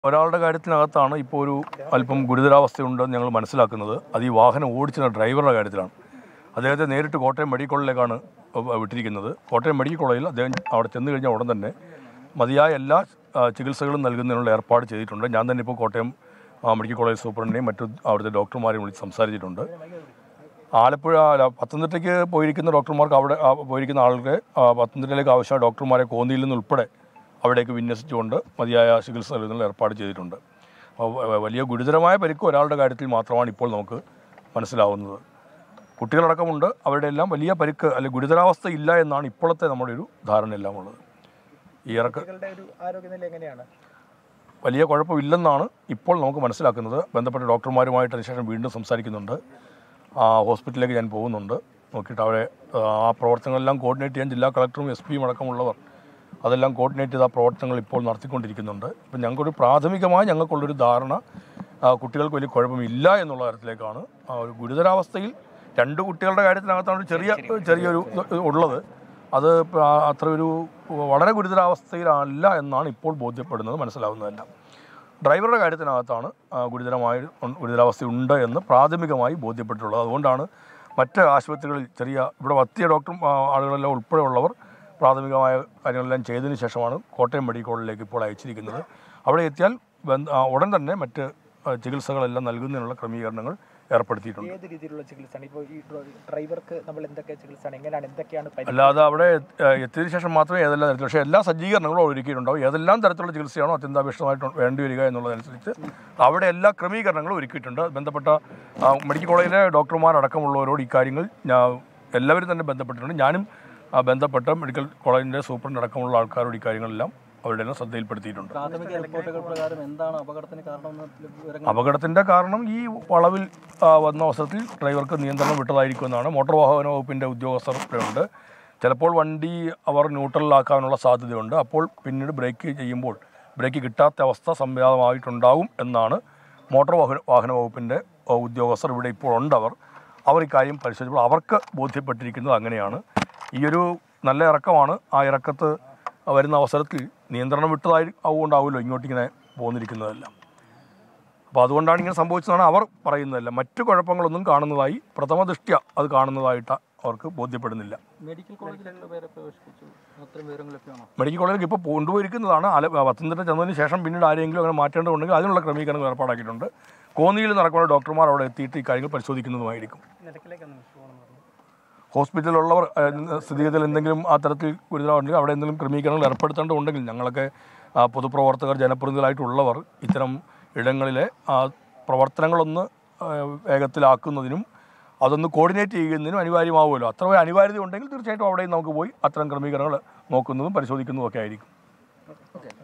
ഒരാളുടെ കാര്യത്തിനകത്താണ് ഇപ്പോൾ ഒരു അല്പം ഗുരുതരാവസ്ഥയുണ്ടെന്ന് ഞങ്ങൾ മനസ്സിലാക്കുന്നത് അത് ഈ വാഹനം ഓടിച്ചിരുന്ന ഡ്രൈവറുടെ കാര്യത്തിലാണ് അദ്ദേഹത്തെ നേരിട്ട് കോട്ടയം മെഡിക്കൽ കോളേജിലേക്കാണ് വിട്ടിരിക്കുന്നത് കോട്ടയം മെഡിക്കൽ കോളേജിൽ അദ്ദേഹം അവിടെ ചെന്ന് കഴിഞ്ഞ ഉടൻ തന്നെ മതിയായ എല്ലാ ആ, ചികിത്സകളും നൽകുന്നതിനുള്ള ഏർപ്പാട് ചെയ്തിട്ടുണ്ട് ഞാൻ തന്നെ ഇപ്പോൾ കോട്ടയം ആ, മെഡിക്കൽ കോളേജ് സൂപ്രണ്ടിനെയും മറ്റു അവിടുത്തെ ഡോക്ടർമാരെയും വിളിച്ച് സംസാരിച്ചിട്ടുണ്ട് ആലപ്പുഴ അല്ല പത്തനംതിട്ടയ്ക്ക് പോയിരിക്കുന്ന ഡോക്ടർമാർക്ക് അവിടെ ആ, പോയിരിക്കുന്ന ആൾക്ക് ആ, പത്തനംതിട്ടയിലേക്ക് ആവശ്യമായ ഡോക്ടർമാരെ കോന്നിയിൽ നിന്ന് ഉൾപ്പെടെ അവിടേക്ക് വിന്യസിച്ചുകൊണ്ട് മതിയായ ചികിത്സ നൽകുന്നതിനുള്ള ഏർപ്പാട് ചെയ്തിട്ടുണ്ട് അപ്പോൾ വ- വലിയ ഗുരുതരമായ പരിക്ക് ഒരാളുടെ കാര്യത്തിൽ മാത്രമാണ് ഇപ്പോൾ നമുക്ക് മനസ്സിലാവുന്നത് കുട്ടികളടക്കമുണ്ട് അവരുടെ എല്ലാം വലിയ പരിക്ക് അല്ലെങ്കിൽ ഗുരുതരാവസ്ഥ ഇല്ല എന്നാണ് ഇപ്പോഴത്തെ നമ്മുടെ ഒരു ധാരണ എല്ലാം ഉള്ളത് ഈ ഇറക്ക കുട്ടികളുടെ ഒരു ആരോഗ്യനില എങ്ങനെയാണ് വലിയ കുഴപ്പമില്ലെന്നാണ് ഇപ്പോൾ നമുക്ക് മനസ്സിലാക്കുന്നത് ബന്ധപ്പെട്ട ഡോക്ടർമാരുമായിട്ട് അതിനുശേഷം വീണ്ടും സംസാരിക്കുന്നുണ്ട് ആ ഹോസ്പിറ്റലിലേക്ക് ഞാൻ പോകുന്നുണ്ട് നോക്കിയിട്ട് അവിടെ ആ പ്രവർത്തനങ്ങളെല്ലാം കോർഡിനേറ്റ് ചെയ്യാൻ ജില്ലാ കളക്ടറും എസ് പിയും അടക്കമുള്ളവർ അതെല്ലാം കോർഡിനേറ്റ് ചെയ്ത ആ പ്രവർത്തനങ്ങൾ ഇപ്പോൾ നടത്തിക്കൊണ്ടിരിക്കുന്നുണ്ട് ഇപ്പം ഞങ്ങൾക്കൊരു പ്രാഥമികമായി ഞങ്ങൾക്കുള്ളൊരു ധാരണ ആ, കുട്ടികൾക്ക് വലിയ കുഴപ്പമില്ല എന്നുള്ള തരത്തിലേക്കാണ് ആ ഒരു ഗുരുതരാവസ്ഥയിൽ രണ്ട് കുട്ടികളുടെ കാര്യത്തിനകത്താണ് ഒരു ചെറിയ ചെറിയൊരു ഇത് ഉള്ളത് അത് ഇപ്പം ആ അത്ര ഒരു വളരെ ഗുരുതരാവസ്ഥയിലല്ല എന്നാണ് ഇപ്പോൾ ബോധ്യപ്പെടുന്നത് മനസ്സിലാവുന്നതല്ല ഡ്രൈവറുടെ കാര്യത്തിനകത്താണ് ആ, ഗുരുതരമായ ഉ- ഗുരുതരാവസ്ഥ ഉണ്ട് എന്ന് പ്രാഥമികമായി ബോധ്യപ്പെട്ടിട്ടുള്ളത് അതുകൊണ്ടാണ് മറ്റ് ആശുപത്രികളിൽ ചെറിയ ഇവിടെ എത്തിയ ഡോക്ടർ ആ, ആളുകളെല്ലാം ഉൾപ്പെടെയുള്ളവർ പ്രാഥമികമായ കാര്യങ്ങളെല്ലാം ചെയ്തതിന് ശേഷമാണ് കോട്ടയം മെഡിക്കൽ കോളേജിലേക്ക് ഇപ്പോൾ അയച്ചിരിക്കുന്നത് അവിടെ എത്തിയാൽ ബന്ധ ആ, ഉടൻ തന്നെ മറ്റ് ആ, ചികിത്സകളെല്ലാം നൽകുന്നതിനുള്ള ക്രമീകരണങ്ങൾ ഏർപ്പെടുത്തിയിട്ടുണ്ട് ഏത് രീതിയിലുള്ള ചികിത്സയാണ് ഇപ്പോൾ ഈ ഡ്ര- ഡ്രൈവർക്ക് നമ്മൾ എന്തൊക്കെ ചികിത്സയാണ് എങ്ങനെയാണ് എന്തൊക്കെയാണ് പരി- അല്ലാതെ അവിടെ എ- എത്തിയതിനു ശേഷം മാത്രമേ ഏതെല്ലാം തരത്തിൽ പക്ഷേ എല്ലാ സജ്ജീകരണങ്ങളും അവിടെ ഒരുക്കിയിട്ടുണ്ടാവും ഏതെല്ലാം തരത്തിലുള്ള ചികിത്സയാണോ അത്യന്താപേക്ഷിതമായിട്ട് വേണ്ടി വരിക എന്നുള്ളതനുസരിച്ച് അവിടെ എല്ലാ ക്രമീകരണങ്ങളും ഒരുക്കിയിട്ടുണ്ട് ബന്ധപ്പെട്ട ആ, മെഡിക്കൽ കോളേജിലെ ഡോക്ടർമാരടക്കമുള്ളവരോട് ഇക്കാര്യങ്ങൾ ഞാൻ എല്ലാവരും തന്നെ ബന്ധപ്പെട്ടിട്ടുണ്ട് ഞാനും ആ, ബന്ധപ്പെട്ട മെഡിക്കൽ കോളേജിൻ്റെ സൂപ്രണ്ട് അടക്കമുള്ള ആൾക്കാരോട് ഇക്കാര്യങ്ങളെല്ലാം അവരുടെ എല്ലാം ശ്രദ്ധയിൽപ്പെടുത്തിയിട്ടുണ്ട് പ്രാഥമിക റിപ്പോർട്ടുകൾ പ്രകാരം എന്താണ് അപകടത്തിന് കാരണമെന്ന് വിവരങ്ങൾ അപകടത്തിൻ്റെ കാരണം ഈ വളവിൽ ആ, വന്ന അവസരത്തിൽ ഡ്രൈവർക്ക് നിയന്ത്രണം വിട്ടതായിരിക്കുമെന്നാണ് മോട്ടോർ വാഹന വകുപ്പിൻ്റെ ഉദ്യോഗസ്ഥർ ഇവിടെയുണ്ട് ചിലപ്പോൾ വണ്ടി അവർ ന്യൂട്രലിലാക്കാനുള്ള സാധ്യതയുണ്ട് അപ്പോൾ പിന്നീട് ബ്രേക്ക് ചെയ്യുമ്പോൾ ബ്രേക്ക് കിട്ടാത്ത അവസ്ഥ സംജാതമായിട്ടുണ്ടാകും എന്നാണ് മോട്ടോർ വാഹന വാഹന വകുപ്പിൻ്റെ ആ, ഉദ്യോഗസ്ഥർ ഇവിടെ ഇപ്പോൾ ഉണ്ടവർ അവർ ഇക്കാര്യം പരിശോധിച്ചപ്പോൾ അവർക്ക് ബോധ്യപ്പെട്ടിരിക്കുന്നത് അങ്ങനെയാണ് ഈ ഒരു നല്ല ഇറക്കമാണ് ആ ഇറക്കത്ത് വരുന്ന അവസരത്തിൽ നിയന്ത്രണം വിട്ടതായി ആവുകൊണ്ടാവുമല്ലോ ഇങ്ങോട്ടിങ്ങനെ പോന്നിരിക്കുന്നതെല്ലാം അപ്പോൾ അതുകൊണ്ടാണ് ഇങ്ങനെ സംഭവിച്ചതാണ് അവർ പറയുന്നതല്ല മറ്റു കുഴപ്പങ്ങളൊന്നും കാണുന്നതായി പ്രഥമ ദൃഷ്ട്യ അത് കാണുന്നതായിട്ട് അവർക്ക് ബോധ്യപ്പെടുന്നില്ല മെഡിക്കൽ കോളേജിൽ എത്ര പേരെ പ്രവേശിപ്പിച്ചു അത്രയും വിവരങ്ങൾ ലഭ്യമാണോ മെഡിക്കൽ കോളേജിലേക്ക് ഇപ്പോൾ കൊണ്ടുപോയിരിക്കുന്നതാണ് ആല പത്തനംതിട്ട ചെന്നതിന് ശേഷം പിന്നീട് ആരെങ്കിലും അങ്ങനെ മാറ്റേണ്ടതുണ്ടെങ്കിൽ അതിനുള്ള ക്രമീകരണങ്ങൾ ഏർപ്പാടാക്കിയിട്ടുണ്ട് കോന്നിയിൽ നടക്കുന്ന ഡോക്ടർമാർ അവിടെ എത്തിയിട്ട് ഈ കാര്യങ്ങൾ പരിശോധിക്കുന്നതുമായിരിക്കും ഹോസ്പിറ്റലിലുള്ളവർ ഏഹ്, സ്ഥിതിഗതിയിൽ എന്തെങ്കിലും ആ തരത്തിൽ ഗുരുതരമുണ്ടെങ്കിൽ അവിടെ എന്തെങ്കിലും ക്രമീകരണങ്ങൾ ഏർപ്പെടുത്തേണ്ടതുണ്ടെങ്കിൽ ഞങ്ങളൊക്കെ ആ, പൊതുപ്രവർത്തകർ ജനപ്രതിനിധികളായിട്ടുള്ളവർ ഇത്തരം ഇടങ്ങളിലെ ആ, പ്രവർത്തനങ്ങളൊന്ന് ആ, വേഗത്തിലാക്കുന്നതിനും അതൊന്ന് കോർഡിനേറ്റ് ചെയ്യുന്നതിനും അനിവാര്യമാവുമല്ലോ അത്ര ഒരു അനിവാര്യത ഉണ്ടെങ്കിൽ തീർച്ചയായിട്ടും അവിടെയും നമുക്ക് പോയി അത്തരം ക്രമീകരണങ്ങൾ നോക്കുന്നതും പരിശോധിക്കുന്നതും ഒക്കെ ആയിരിക്കും ഓക്കെ